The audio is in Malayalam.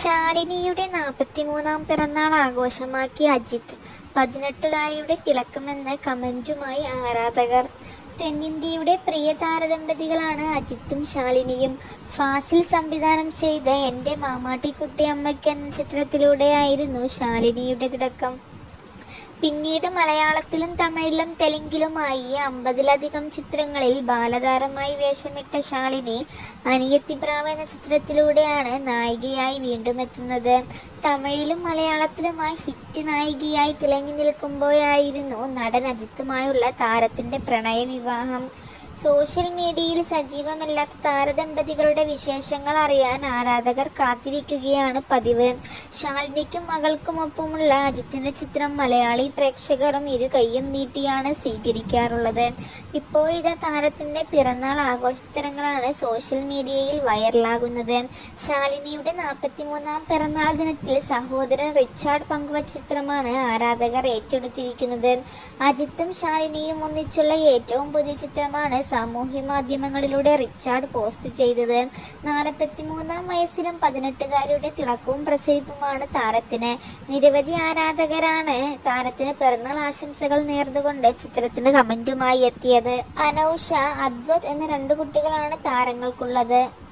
ശാലിനിയുടെ നാൽപ്പത്തിമൂന്നാം പിറന്നാൾ ആഘോഷമാക്കി അജിത്ത് പതിനെട്ടുകാരിയുടെ തിളക്കമെന്ന കമന്റുമായി ആരാധകർ തെന്നിന്ത്യയുടെ പ്രിയ താരദമ്പതികളാണ് അജിത്തും ശാലിനിയും ഫാസിൽ സംവിധാനം ചെയ്ത എൻ്റെ മാമാട്ടിക്കുട്ടി അമ്മയ്ക്ക് എന്ന ചിത്രത്തിലൂടെയായിരുന്നു ശാലിനിയുടെ തുടക്കം പിന്നീട് മലയാളത്തിലും തമിഴിലും തെലുങ്കിലുമായി അമ്പതിലധികം ചിത്രങ്ങളിൽ ബാലതാരമായി വേഷമിട്ട ശാലിനി അനിയത്തിപ്രാവ് എന്ന ചിത്രത്തിലൂടെയാണ് നായികയായി വീണ്ടും എത്തുന്നത് തമിഴിലും മലയാളത്തിലുമായി ഹിറ്റ് നായികയായി തിളങ്ങി നിൽക്കുമ്പോഴായിരുന്നു നടൻ അജിത്തുമായുള്ള താരത്തിന്റെ പ്രണയവിവാഹം സോഷ്യൽ മീഡിയയിൽ സജീവമല്ലാത്ത താരദമ്പതികളുടെ വിശേഷങ്ങൾ അറിയാൻ ആരാധകർ കാത്തിരിക്കുകയാണ് പതിവ് ശാലിനിക്കും മകൾക്കുമൊപ്പമുള്ള അജിത്തിന്റെ ചിത്രം മലയാളി പ്രേക്ഷകരും ഇരു കൈയും നീട്ടിയാണ് സ്വീകരിക്കാറുള്ളത് ഇപ്പോഴിതാ താരത്തിന്റെ പിറന്നാൾ ആഘോഷ ചിത്രങ്ങളാണ് സോഷ്യൽ മീഡിയയിൽ വൈറലാകുന്നത് ശാലിനിയുടെ നാൽപ്പത്തിമൂന്നാം പിറന്നാൾ ദിനത്തിൽ സഹോദരൻ റിച്ചാർഡ് പങ്കുവച്ച ചിത്രമാണ് ആരാധകർ ഏറ്റെടുത്തിരിക്കുന്നത് അജിത്തും ശാലിനിയും ഒന്നിച്ചുള്ള ഏറ്റവും പുതിയ ചിത്രമാണ് സാമൂഹ്യ മാധ്യമങ്ങളിലൂടെ റിച്ചാർഡ് പോസ്റ്റ് ചെയ്തത് നാൽപ്പത്തിമൂന്നാം വയസ്സിലും പതിനെട്ടുകാരുടെ തിളക്കവും പ്രസരിപ്പുമാണ് താരത്തിന് നിരവധി ആരാധകരാണ് താരത്തിന് പിറന്നാൾ ആശംസകൾ നേർന്നുകൊണ്ട് ചിത്രത്തിന് കമന്റുമായി എത്തിയത് അനൗഷ അദ്വത് എന്ന രണ്ട് കുട്ടികളാണ് താരങ്ങൾക്കുള്ളത്